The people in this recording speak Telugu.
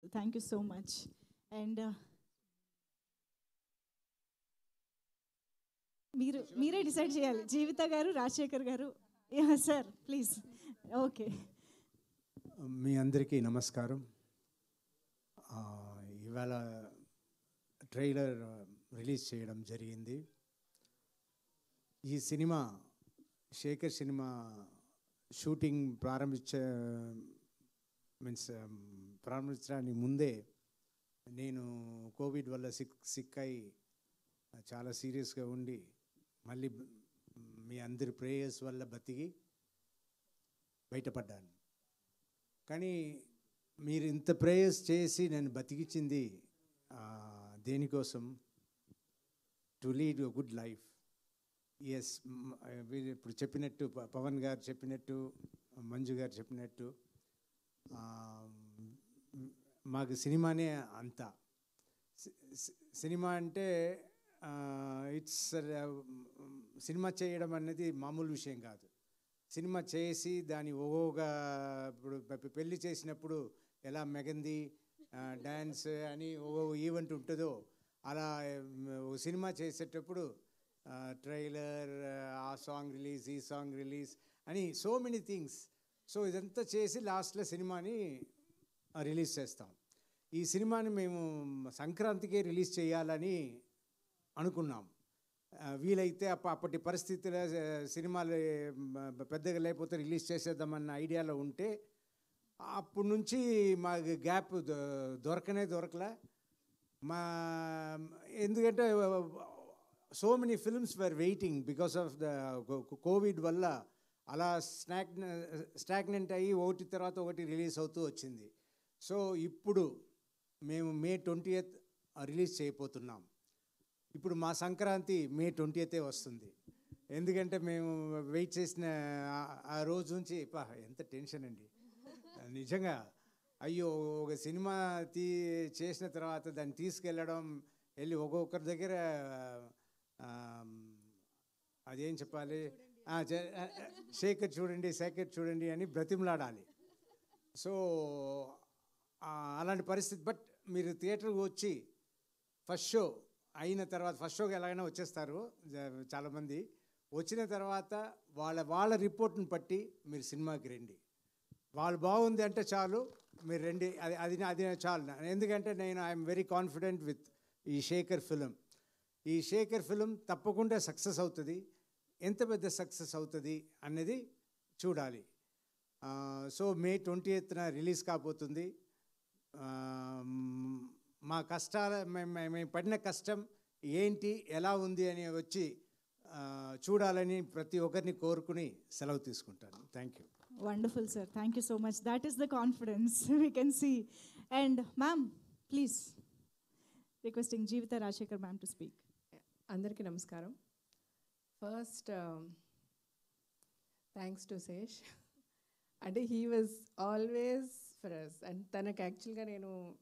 thank you so much and మీరు మీరే డిసైడ్ చేయాలి జీవిత గారు రాజశేఖర్ గారు సార్ ప్లీజ్ ఓకే మీ అందరికీ నమస్కారం ఆ, ఇవాళ ట్రైలర్ రిలీజ్ చేయడం జరిగింది ఈ సినిమా శేఖర్ సినిమా షూటింగ్ ప్రారంభించ మీన్స్ ప్రారంభించడానికి ముందే నేను కోవిడ్ వల్ల సిక్ సిక్ అయి చాలా సీరియస్గా ఉండి మళ్ళీ మీ అందరి ప్రేయర్స్ వల్ల బతికి బయటపడ్డాను కానీ మీరు ఇంత ప్రేయర్స్ చేసి నేను బతికించింది ఆ, దేనికోసం to lead good life yes ఇప్పుడు చెప్పినట్టు ప- పవన్ గారు చెప్పినట్టు మంజు గారు చెప్పినట్టు ఆ, మ్, మాకు సినిమానే అంతా సి- సి- సినిమా అంటే ఇట్స్ సినిమా చేయడం అనేది మామూలు విషయం కాదు సినిమా చేసి దాని ఓగా ఇప్పుడు పె- పెళ్లి చేసినప్పుడు ఎలా మెగంది డ్యాన్స్ అని ఓ ఈవెంట్ ఉంటుందో అలా ఉమ్, ఓ సినిమా చేసేటప్పుడు ట్రైలర్ ఆ సాంగ్ రిలీజ్ ఈ సాంగ్ రిలీజ్ అని సో మెనీ థింగ్స్ సో ఇదంతా చేసి లాస్ట్లో సినిమాని రిలీజ్ చేస్తాం ఈ సినిమాని మేము సంక్రాంతికే రిలీజ్ చేయాలని అనుకున్నాం ఆ, వీలైతే అప్ప అప్పటి పరిస్థితుల సినిమాలు మ, పెద్దగా లేకపోతే రిలీజ్ చేసేద్దామన్న ఐడియాలో ఉంటే అప్పటి నుంచి మాకు గ్యాప్ దొ- దొరకనే దొరకలే మా ఎందుకంటే so many films were waiting because of the covid వల్ల అలా స్నాక్ స్టాగ్నెంట్ అయ్యి ఒకటి తర్వాత ఒకటి రిలీజ్ అవుతూ వచ్చింది సో ఇప్పుడు మేము మే ట్వంటీ రిలీజ్ చేయబోతున్నాం ఇప్పుడు మా సంక్రాంతి మే ట్వంటీ వస్తుంది ఎందుకంటే మేము వెయిట్ చేసిన ఆ- ఆ రోజు నుంచి పా ఎంత టెన్షన్ అండి నిజంగా అయ్యో ఒక సినిమా తీ చేసిన తర్వాత దాన్ని తీసుకెళ్ళడం వెళ్ళి ఒక్కొక్కరి దగ్గర ఆ, అదేం చెప్పాలి ఆ, చే- ఆ, శేఖర్ చూడండి శేఖర్ చూడండి అని బ్రతిమలాడాలి సో ఆ, అలాంటి పరిస్థితి బట్ మీరు థియేటర్కి వచ్చి ఫస్ట్ షో అయిన తర్వాత ఫస్ట్ షోకి ఎలాగైనా వచ్చేస్తారు జ- చాలామంది వచ్చిన తర్వాత వాళ్ళ వాళ్ళ రిపోర్ట్ని బట్టి మీరు సినిమాకి రండి వాళ్ళు బాగుంది అంటే చాలు మీరు రండి అది అది అది చాలు నా- ఎందుకంటే నేను ఐఎమ్ వెరీ కాన్ఫిడెంట్ విత్ ఈ శేఖర్ ఫిలిం ఈ శేఖర్ ఫిలిం తప్పకుండా సక్సెస్ అవుతుంది ఎంత పెద్ద సక్సెస్ అవుతుంది అనేది చూడాలి సో మే ట్వంటీ ఎయిత్న రిలీజ్ కాబోతుంది ఆ, మ్, మా కష్టాల మేము మేము- మేము పడిన కష్టం ఏంటి ఎలా ఉంది అని వచ్చి ఆ, చూడాలని ప్రతి ఒక్కరిని కోరుకుని సెలవు తీసుకుంటాను thank you wonderful sir thank you so much that is the confidence we can see and ma'am please requesting Jeevitha Rajasekhar ma'am to speak అందరికీ నమస్కారం ఫస్ట్ థ్యాంక్స్ టు శేష్ అంటే he was always for us and తనకు యాక్చువల్గా నేను